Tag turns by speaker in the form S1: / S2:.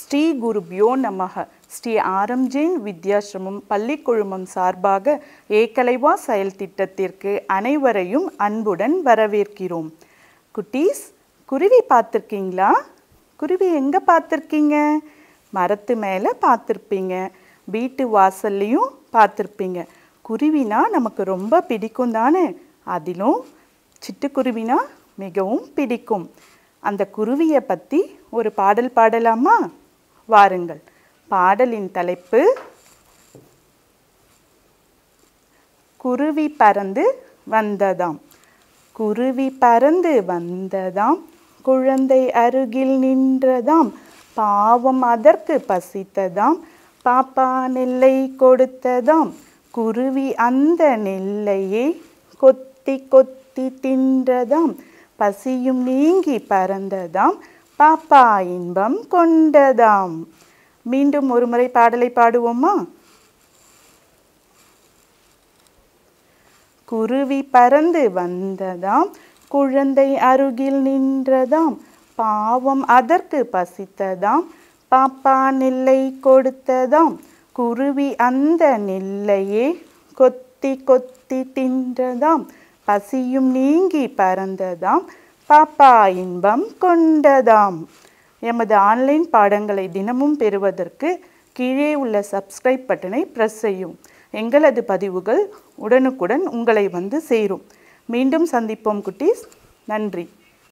S1: ஸ்ரீ குருபியோ நமக ஸ்ரீ ஆரம் ஜெயின் வித்யாசிரமம் பள்ளிக்குழுமம் சார்பாக ஏகலைவா செயல் திட்டத்திற்கு அனைவரையும் அன்புடன் வரவேற்கிறோம் குட்டீஸ் குருவி பார்த்துருக்கீங்களா குருவி எங்கே பார்த்துருக்கீங்க மரத்து மேலே பார்த்துருப்பீங்க வீட்டு வாசல்லையும் பார்த்துருப்பீங்க குருவினா நமக்கு ரொம்ப பிடிக்கும் தானே அதிலும் சிட்டுக்குருவினா மிகவும் பிடிக்கும் அந்த குருவியை பற்றி ஒரு பாடல் பாடலாமா வாருங்கள் பாடலின் தலைப்பு குருவி பறந்து வந்ததாம் குருவி பறந்து வந்ததாம் குழந்தை அருகில் நின்றதாம் பாவம் அதற்கு பசித்ததாம் பாப்பா நெல்லை கொடுத்ததாம் குருவி அந்த நெல்லையே கொத்தி கொத்தி தின்றதாம் பசியும் நீங்கி பறந்ததாம் பாப்பா இன்பம் கொண்டதாம் மீண்டும் ஒரு முறை பாடலை பாடுவோமா குருவி பறந்து வந்ததாம் குழந்தை அருகில் நின்றதாம் பாவம் அதற்கு பசித்ததாம் பாப்பா நெல்லை கொடுத்ததாம் குருவி அந்த நெல்லையே கொத்தி கொத்தி தின்றதாம் பசியும் நீங்கி பறந்ததாம் பாப்பா இன்பம் கொண்டதாம் எமது ஆன்லைன் பாடங்களை தினமும் பெறுவதற்கு கீழே உள்ள சப்ஸ்கிரைப் பட்டனை பிரஸ் செய்யும் எங்களது பதிவுகள் உடனுக்குடன் உங்களை வந்து சேரும் மீண்டும் சந்திப்போம் குட்டீஸ் நன்றி